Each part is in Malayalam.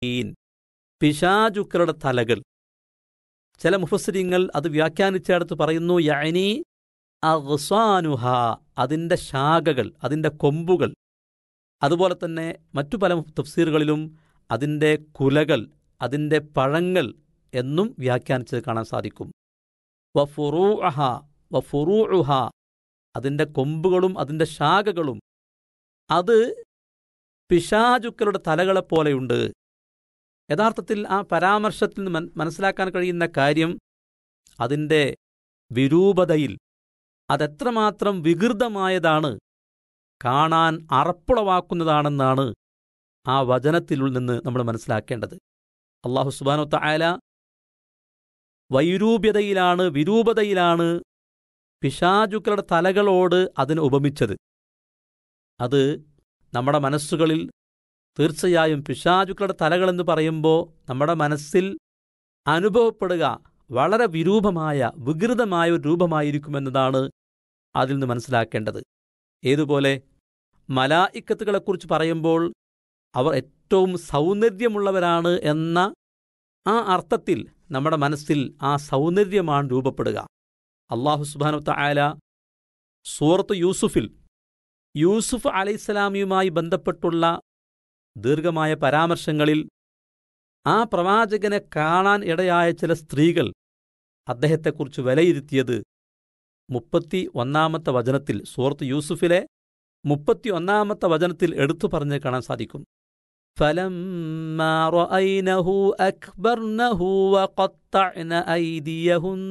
പിശാചുക്കളുടെ തലകൾ ചില മുഫസ്സിരിങ്ങൾ അത് വ്യാഖ്യാനിച്ചെടുത്ത് പറയുന്നു യഅനി അഗ്സാനുഹ അതിൻ്റെ ശാഖകൾ അതിൻ്റെ കൊമ്പുകൾ അതുപോലെ തന്നെ മറ്റു പല തഫ്സീറുകളിലും അതിൻ്റെ കുലകൾ അതിൻ്റെ പഴങ്ങൾ എന്നും വ്യാഖ്യാനിച്ചത് കാണാൻ സാധിക്കും വ ഫുറൂഅഹ വ ഫുറൂഉഹ അതിൻ്റെ കൊമ്പുകളും അതിൻ്റെ ശാഖകളും അത് പിശാചുക്കളുടെ തലകളെപ്പോലെയുണ്ട് യഥാർത്ഥത്തിൽ ആ പരാമർശത്തിൽ നിന്ന് മനസ്സിലാക്കാൻ കഴിയുന്ന കാര്യം അതിൻ്റെ വിരൂപതയിൽ അതെത്രമാത്രം വികൃതമായതാണ് കാണാൻ അറപ്പുളവാക്കുന്നതാണെന്നാണ് ആ വചനത്തിൽ നിന്ന് നമ്മൾ മനസ്സിലാക്കേണ്ടത് അള്ളാഹു സുബാനോ തായാല വൈരൂപ്യതയിലാണ് വിരൂപതയിലാണ് പിശാചുക്കളുടെ തലകളോട് അതിന് ഉപമിച്ചത് അത് നമ്മുടെ മനസ്സുകളിൽ തീർച്ചയായും പിശാചുക്കളുടെ തലകളെന്ന് പറയുമ്പോൾ നമ്മുടെ മനസ്സിൽ അനുഭവപ്പെടുക വളരെ വിരൂപമായ വികൃതമായ ഒരു രൂപമായിരിക്കുമെന്നതാണ് അതിൽ നിന്ന് മനസ്സിലാക്കേണ്ടത് ഏതുപോലെ മലായിക്കത്തുകളെക്കുറിച്ച് പറയുമ്പോൾ അവർ ഏറ്റവും സൗന്ദര്യമുള്ളവരാണ് എന്ന ആ അർത്ഥത്തിൽ നമ്മുടെ മനസ്സിൽ ആ സൗന്ദര്യമാണ് രൂപപ്പെടുക അള്ളാഹു സുബാനു തായാല സൂറത്ത് യൂസുഫിൽ യൂസുഫ് അലൈഹിസ്സലാമിയുമായി ബന്ധപ്പെട്ടുള്ള ദീർഘമായ പരാമർശങ്ങളിൽ ആ പ്രവാചകനെ കാണാൻ ഇടയായ ചില സ്ത്രീകൾ അദ്ദേഹത്തെക്കുറിച്ച് വിലയിരുത്തിയത് മുപ്പത്തി ഒന്നാമത്തെ വചനത്തിൽ സൂറത്ത് യൂസുഫിലെ മുപ്പത്തി ഒന്നാമത്തെ വചനത്തിൽ എടുത്തു പറഞ്ഞ് കാണാൻ സാധിക്കും فلما رأينه أكبرنه وقطعن أيديهن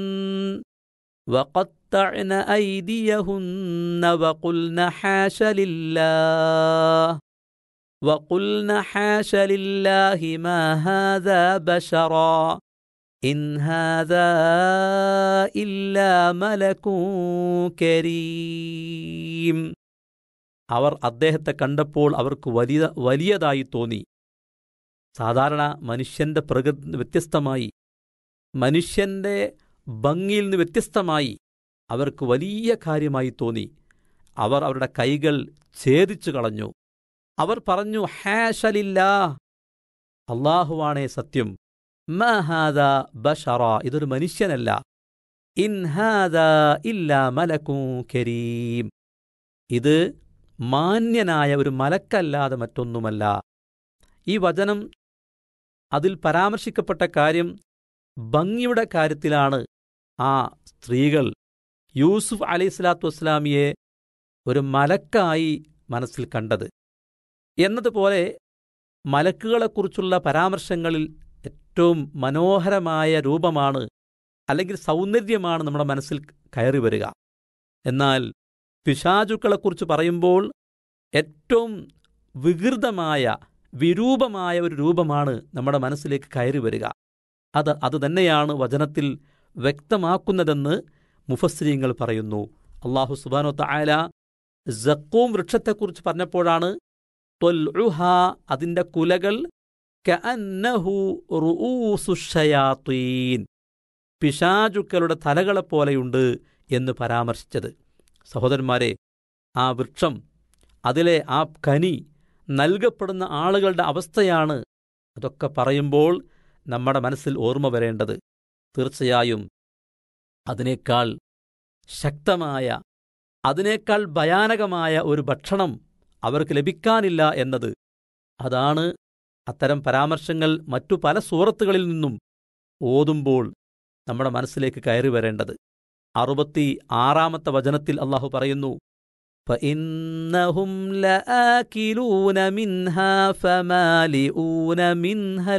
وقطعن أيديهن وقلن حاش لله وقلن حاش لله ما هذا بشرا إن هذا إلا ملك كريم അവർ അദ്ദേഹത്തെ കണ്ടപ്പോൾ അവർക്ക് വലിയ വലിയതായി തോന്നി സാധാരണ മനുഷ്യന്റെ പ്രകൃതി വ്യത്യസ്തമായി മനുഷ്യന്റെ ഭംഗിയിൽ നിന്ന് വ്യത്യസ്തമായി അവർക്ക് വലിയ കാര്യമായി തോന്നി അവർ അവരുടെ കൈകൾ ഛേദിച്ചു കളഞ്ഞു അവർ പറഞ്ഞു ഹാഷലില്ലാ അള്ളാഹുവാണേ സത്യം മഹാദ ബഷറ ഇതൊരു മനുഷ്യനല്ല ഇൻഹാദ ഇല്ല മലക്കൂ കരീം ഇത് മാന്യനായ ഒരു മലക്കല്ലാതെ മറ്റൊന്നുമല്ല ഈ വചനം അതിൽ പരാമർശിക്കപ്പെട്ട കാര്യം ഭംഗിയുടെ കാര്യത്തിലാണ് ആ സ്ത്രീകൾ യൂസുഫ് അലൈഹിസ്ലാത്തു വസ്ലാമിയെ ഒരു മലക്കായി മനസ്സിൽ കണ്ടത് എന്നതുപോലെ മലക്കുകളെക്കുറിച്ചുള്ള പരാമർശങ്ങളിൽ ഏറ്റവും മനോഹരമായ രൂപമാണ് അല്ലെങ്കിൽ സൗന്ദര്യമാണ് നമ്മുടെ മനസ്സിൽ കയറി വരിക എന്നാൽ പിശാചുക്കളെക്കുറിച്ച് പറയുമ്പോൾ ഏറ്റവും വികൃതമായ വിരൂപമായ ഒരു രൂപമാണ് നമ്മുടെ മനസ്സിലേക്ക് കയറി വരിക അത് അത് തന്നെയാണ് വചനത്തിൽ വ്യക്തമാക്കുന്നതെന്ന് മുഫസ്രീങ്ങൾ പറയുന്നു അള്ളാഹു സുബാനോ തായാല ജക്കൂം വൃക്ഷത്തെക്കുറിച്ച് പറഞ്ഞപ്പോഴാണ് തൊൽഉഹ അതിൻ്റെ കുലകൾ കഅന്നഹു റുഊസുഷയാത്തീൻ പിശാചുക്കളുടെ തലകളെപ്പോലെയുണ്ട് എന്ന് പരാമർശിച്ചത് സഹോദരന്മാരെ ആ വൃക്ഷം അതിലെ ആ കനി നൽകപ്പെടുന്ന ആളുകളുടെ അവസ്ഥയാണ് അതൊക്കെ പറയുമ്പോൾ നമ്മുടെ മനസ്സിൽ ഓർമ്മ വരേണ്ടത് തീർച്ചയായും അതിനേക്കാൾ ശക്തമായ അതിനേക്കാൾ ഭയാനകമായ ഒരു ഭക്ഷണം അവർക്ക് ലഭിക്കാനില്ല എന്നത് അതാണ് അത്തരം പരാമർശങ്ങൾ മറ്റു പല സൂറത്തുകളിൽ നിന്നും ഓതുമ്പോൾ നമ്മുടെ മനസ്സിലേക്ക് കയറി വരേണ്ടത് അറുപത്തി ആറാമത്തെ വചനത്തിൽ അള്ളാഹു പറയുന്നു فإنهم لآكلون منها فمالئون منها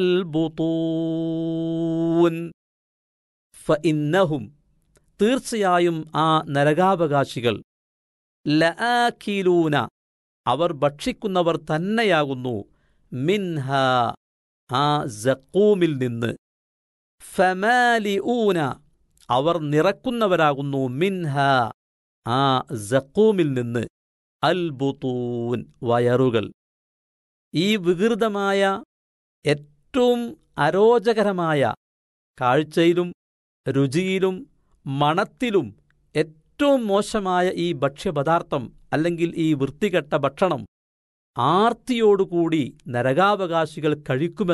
البطون فإنهم തീർച്ചയായും ആ നരകാവകാശികൾ ലആക്കിലൂന അവർ ഭക്ഷിക്കുന്നവർ തന്നെയാകുന്നു മിൻഹ ആ ജക്കൂമിൽ നിന്ന് ഫമാലിഊന അവർ നിറക്കുന്നവരാകുന്നു മിൻഹ ആ ജക്കൂമിൽ നിന്ന് അൽബുത്തൂൻ വയറുകൾ ഈ വികൃതമായ ഏറ്റവും അരോചകരമായ കാഴ്ചയിലും രുചിയിലും മണത്തിലും ഏറ്റവും മോശമായ ഈ ഭക്ഷ്യപദാർത്ഥം അല്ലെങ്കിൽ ഈ വൃത്തികെട്ട ഭക്ഷണം ആർത്തിയോടുകൂടി നരകാവകാശികൾ കഴിക്കുമെന്ന്